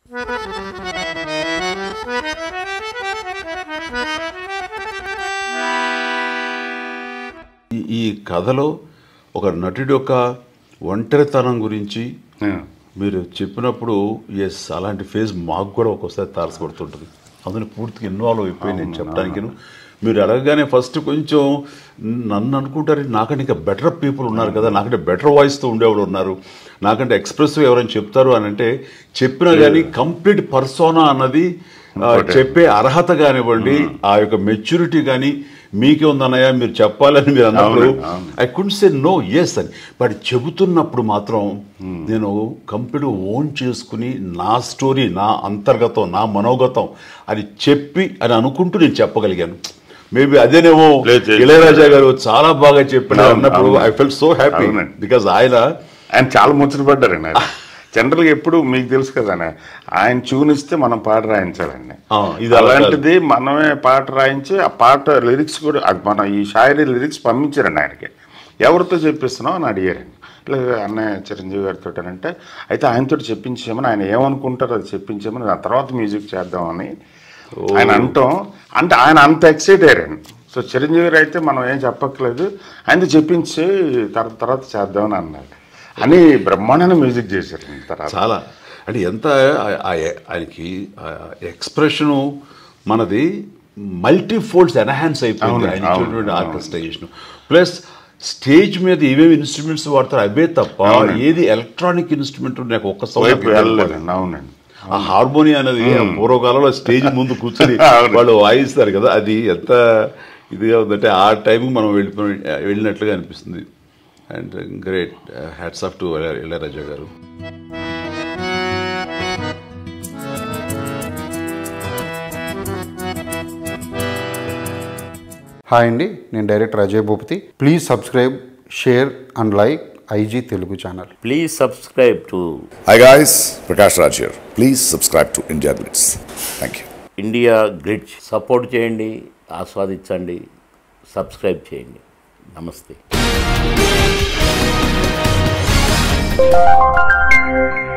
ఈ- ఈ కథలో ఒక నటుడి యొక్క ఒంటరితనం గురించి మీరు చెప్పినప్పుడు ఎస్ అలాంటి ఫేజ్ మాకు కూడా ఒక్కోసారి తారసపడుతుంటుంది అందులో పూర్తిగా ఇన్వాల్వ్ అయిపోయి నేను చెప్పడానికి మీరు అడగగానే ఫస్ట్ కొంచెం నన్ను అనుకుంటారు నాకంటే ఇంకా బెటర్ పీపుల్ ఉన్నారు కదా నాకంటే బెటర్ వాయిస్తో ఉండేవాళ్ళు ఉన్నారు నాకంటే ఎక్స్ప్రెసివ్ ఎవరైనా చెప్తారు అని అంటే చెప్పినా కానీ కంప్లీట్ పర్సోనా అన్నది ఆ, చెప్పే అర్హత కానివ్వండి ఆ యొక్క మెచ్యూరిటీ కానీ మీకే ఉందన్నయ్య మీరు చెప్పాలని మీరు అన్నప్పుడు అవును, అవును. I could say no yes అని బట్ చెబుతున్నప్పుడు మాత్రం నేను కంప్లీట్ ఓన్ చేసుకుని నా స్టోరీ నా అంతర్గతం నా మనోగతం అది చెప్పి అని అనుకుంటూ నేను చెప్పగలిగాను మేబీ అదేనేమో లేదు, లేదు. ఇళయరాజా గారు చాలా బాగా చెప్పిన అవును, అన్నప్పుడు అవును. ఐ ఫెల్ సో హ్యాపీ అవునండి. బికాజ్ ఆయన ఆయన చాలా ముచ్చట పడ్డారండి ఆయన జనరల్గా ఎప్పుడు మీకు తెలుసు కదా ఆయన. ఆయన ట్యూన్ ఇస్తే మనం పాట రాయించాలండి ఆ, ఇది అలా కాదు. అలాంటిది మనమే పాట రాయించి ఆ పాట లిరిక్స్ కూడా అది మన ఈ షాయరీ లిరిక్స్ పంపించారండి ఆయనకి ఎవరితో చెప్పిస్తున్నావు అని అడిగారండి ఇట్లా అన్నయ్య చిరంజీవి గారితో అంటే అయితే ఆయనతో చెప్పించామని ఆయన ఏమనుకుంటారో అది చెప్పించామని ఆ తర్వాత మ్యూజిక్ చేద్దామని ఆయన అంటాం అంటే ఆయన అంత ఎక్సైట్ అయ్యారండి సో చిరంజీవి గారు అయితే మనం ఏం చెప్పక్కర్లేదు ఆయనతో చెప్పించి తర్వాత తర్వాత చేద్దామని అన్నారు అని బ్రహ్మాండమైన మ్యూజిక్ చేశారు తర్వాత చాలా అంటే ఎంత ఆ- ఆ- ఆయనకి ఎక్స్ప్రెషను మనది మల్టీ ఫోల్డ్స్ ఎన్హాన్స్ అయిపోయింది అవును, ఆయన అవును, ఇచ్చినటువంటి అవును. ఆర్కెస్ట్రేషన్ ప్లస్ స్టేజ్ మీద ఏమేమి ఇన్స్ట్రుమెంట్స్ వాడతారు అవే తప్ప అవునండి. ఏది ఎలక్ట్రానిక్ ఇన్స్ట్రుమెంట్ నాకు ఒక్క వైపు సౌండ్ వెళ్ళలేదండి అవునండి ఆ హార్మోని అనేది ఆ పూర్వకాలంలో స్టేజ్ ముందు కూర్చొని అవును. వాళ్ళు వాయిస్తారు కదా అది ఎంత ఇదిగా ఉందంటే ఆ టైం మనం వెళ్ళిపోయి వెళ్ళినట్లుగా అనిపిస్తుంది and great hats off to Ilaiyaraaja garu hi అండి నేను director Ajay Bhupathi please subscribe share and like IG Telugu channel Please subscribe to Hi guys, Prakash Raj here. Please subscribe to India Blitz. Thank you. India grid support చేయండి ఆస్వాదించండి subscribe చేయండి నమస్తే